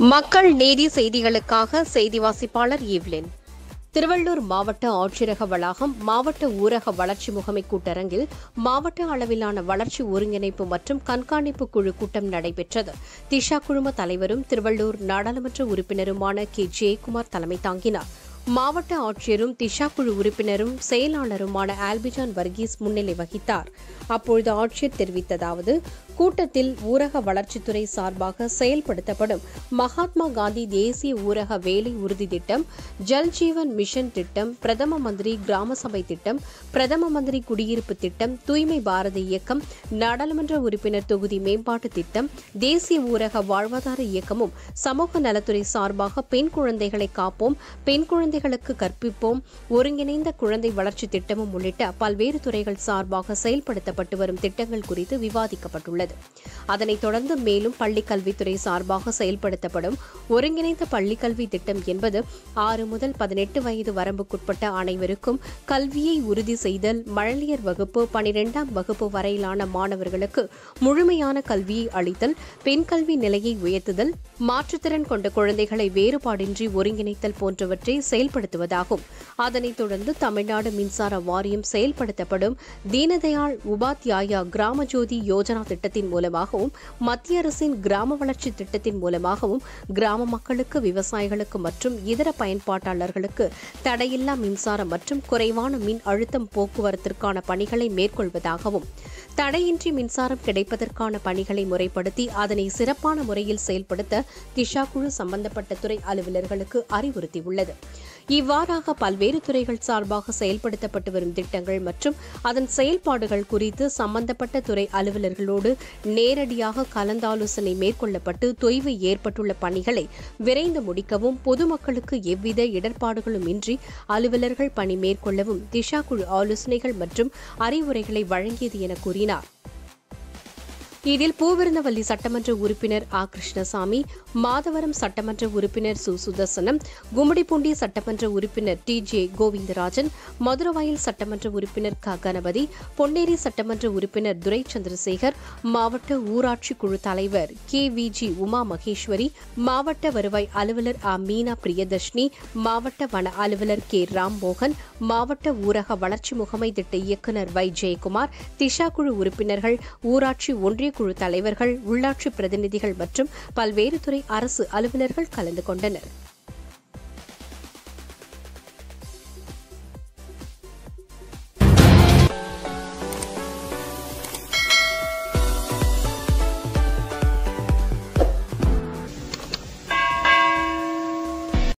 மக்கள் நீதி செய்திகளுக்காக செய்தி வாசிப்பாளர் ஈவ்லின் திருவள்ளூர் மாவட்ட ஆட்சியரக வளாகம் மாவட்ட ஊரக வளர்ச்சி முகமை கூட்டரங்கில் மாவட்ட அளவிலான வளர்ச்சி ஒருங்கிணைப்பு மற்றும் கண்காணிப்பு குழு கூட்டம் நடைபெற்றது திஷா குழும தலைவரும் திருவள்ளூர் நாடாளுமன்ற உறுப்பினருமான கே ஜெயக்குமார் தலைமை தாங்கினார் மாவட்ட ஆட்சியரும் திஷா குழு உறுப்பினரும் செயலாளருமான ஆல்பிஜான் வர்கீஸ் முன்னிலை வகித்தார் அப்பொழுது ஆட்சியர் தெரிவித்ததாவது கூட்டத்தில் ஊரக வளர்ச்சித்துறை சார்பாக செயல்படுத்தப்படும் மகாத்மா காந்தி தேசிய ஊரக வேலை உறுதி திட்டம் ஜல் ஜீவன் மிஷன் திட்டம் பிரதம மந்திரி கிராம சபை திட்டம் பிரதம மந்திரி குடியிருப்பு திட்டம் தூய்மை பாரத இயக்கம் நாடாளுமன்ற உறுப்பினர் தொகுதி மேம்பாட்டு திட்டம் தேசிய ஊரக வாழ்வாதார இயக்கமும் சமூக நலத்துறை சார்பாக பெண் குழந்தைகளை காப்போம் பெண் குழந்தைகளுக்கு கற்பிப்போம் ஒருங்கிணைந்த குழந்தை வளர்ச்சி திட்டமும் உள்ளிட்ட பல்வேறு துறைகள் சார்பாக செயல்படுத்தப்பட்டு வரும் திட்டங்கள் குறித்து விவாதிக்கப்பட்டுள்ளது அதனைத் தொடர்ந்து மேலும் பள்ளிக் கல்வித்துறை சார்பாக செயல்படுத்தப்படும் ஒருங்கிணைந்த பள்ளிக் கல்வி திட்டம் என்பது ஆறு முதல் பதினெட்டு வயது வரம்புக்குட்பட்ட அனைவருக்கும் கல்வியை உறுதி செய்தல் மழலையர் வகுப்பு பனிரெண்டாம் வகுப்பு வரையிலான மாணவர்களுக்கு முழுமையான கல்வியை அளித்தல் பெண் கல்வி நிலையை உயர்த்துதல் மாற்றுத்திறன் கொண்ட குழந்தைகளை வேறுபாடின்றி ஒருங்கிணைத்தல் போன்றவற்றை செயல்படுத்துவதாகும் அதனைத் தொடர்ந்து தமிழ்நாடு மின்சார வாரியம் செயல்படுத்தப்படும் தீனதயாள் உபாத்யாயா கிராம ஜோதி யோஜனா திட்டத்தின் மூலமாகவும் மத்திய அரசின் கிராம வளர்ச்சி திட்டத்தின் மூலமாகவும் கிராம மக்களுக்கு விவசாயிகளுக்கு மற்றும் இதர பயன்பாட்டாளர்களுக்கு தடையில்லா மின்சாரம் மற்றும் குறைவான மின் அழுத்தம் போக்குவரத்திற்கான பணிகளை மேற்கொள்வதாகவும் தடையின்றி மின்சாரம் கிடைப்பதற்கான பணிகளை முறைப்படுத்தி அதனை சிறப்பான முறையில் செயல்படுத்த திஷா குழு சம்பந்தப்பட்ட துறை அலுவலர்களுக்கு அறிவுறுத்தியுள்ளது இவ்வாறாக பல்வேறு துறைகள் சார்பாக செயல்படுத்தப்பட்டு வரும் திட்டங்கள் மற்றும் அதன் செயல்பாடுகள் குறித்து சம்பந்தப்பட்ட துறை அலுவலர்களோடு நேரடியாக கலந்தாலோசனை மேற்கொள்ளப்பட்டு தொய்வு ஏற்பட்டுள்ள பணிகளை விரைந்து முடிக்கவும் பொதுமக்களுக்கு எவ்வித இடர்பாடுகளும் இன்றி அலுவலர்கள் பணி மேற்கொள்ளவும் திஷா குழு ஆலோசனைகள் மற்றும் அறிவுரைகளை வழங்கியது என கூறினார் இதில் பூவிருந்தவல்லி சட்டமன்ற உறுப்பினர் ஆ கிருஷ்ணசாமி மாதவரம் சட்டமன்ற உறுப்பினர் சு சுதர்சனம் கும்மிடிப்பூண்டி சட்டமன்ற உறுப்பினர் டி ஜே கோவிந்தராஜன் மதுரவாயல் சட்டமன்ற உறுப்பினர் க கணபதி பொன்னேரி சட்டமன்ற உறுப்பினர் துரை சந்திரசேகர் மாவட்ட ஊராட்சி குழு தலைவர் K V G Uma Maheswari மாவட்ட வருவாய் அலுவலர் ஆ மீனா பிரியதர்ஷினி மாவட்ட வன அலுவலர் கே ராம்மோகன் மாவட்ட ஊரக வளர்ச்சி முகமை திட்ட இயக்குநர் வை ஜெயக்குமார் திஷா குழு உறுப்பினர்கள் ஊராட்சி ஒன்றிய குழு தலைவர்கள் உள்ளாட்சி பிரதிநிதிகள் மற்றும் பல்வேறு துறை அரசு அலுவலர்கள் கலந்து கொண்டனர்